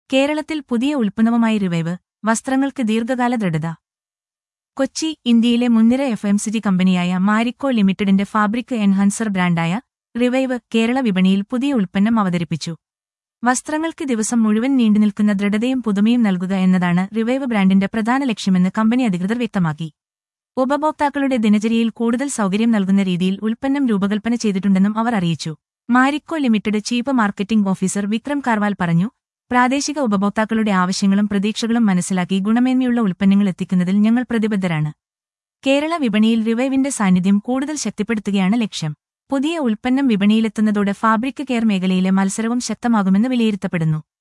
കേരളത്തിൽ പുതിയ ഉൽപ്പന്നവുമായി റിവൈവ് വസ്ത്രങ്ങൾക്ക് ദീർഘകാല ദൃഢത കൊച്ചി ഇന്ത്യയിലെ മുൻനിര എഫ് എം സി ജി കമ്പനിയായ മാരിക്കോ ലിമിറ്റഡിന്റെ ഫാബ്രിക് എൻഹാൻസർ ബ്രാൻഡായ റിവൈവ് കേരള വിപണിയിൽ പുതിയ ഉൽപ്പന്നം അവതരിപ്പിച്ചു വസ്ത്രങ്ങൾക്ക് ദിവസം മുഴുവൻ നീണ്ടുനിൽക്കുന്ന ദൃഢതയും പുതുമയും നൽകുക എന്നതാണ് റിവൈവ് ബ്രാൻഡിന്റെ പ്രധാന ലക്ഷ്യമെന്ന് കമ്പനി അധികൃതർ വ്യക്തമാക്കി ഉപഭോക്താക്കളുടെ ദിനചര്യയിൽ കൂടുതൽ സൗകര്യം നൽകുന്ന രീതിയിൽ ഉൽപ്പന്നം രൂപകൽപ്പന ചെയ്തിട്ടുണ്ടെന്നും അവർ അറിയിച്ചു Marico limited chief marketing officer Vikram Karval പറഞ്ഞു പ്രാദേശിക ഉപഭോക്താക്കളുടെ ആവശ്യങ്ങളും പ്രതീക്ഷകളും മനസ്സിലാക്കി ഗുണമേന്മയുള്ള ഉൽപ്പന്നങ്ങൾ എത്തിക്കുന്നതിൽ ഞങ്ങൾ പ്രതിബദ്ധരാണ് കേരള വിപണിയിൽ റിവൈവിന്റെ സാന്നിധ്യം കൂടുതൽ ശക്തിപ്പെടുത്തുകയാണ് ലക്ഷ്യം പുതിയ ഉൽപ്പന്നം വിപണിയിലെത്തുന്നതോടെ ഫാബ്രിക് കെയർ മേഖലയിലെ മത്സരവും ശക്തമാകുമെന്ന് വിലയിരുത്തപ്പെടുന്നു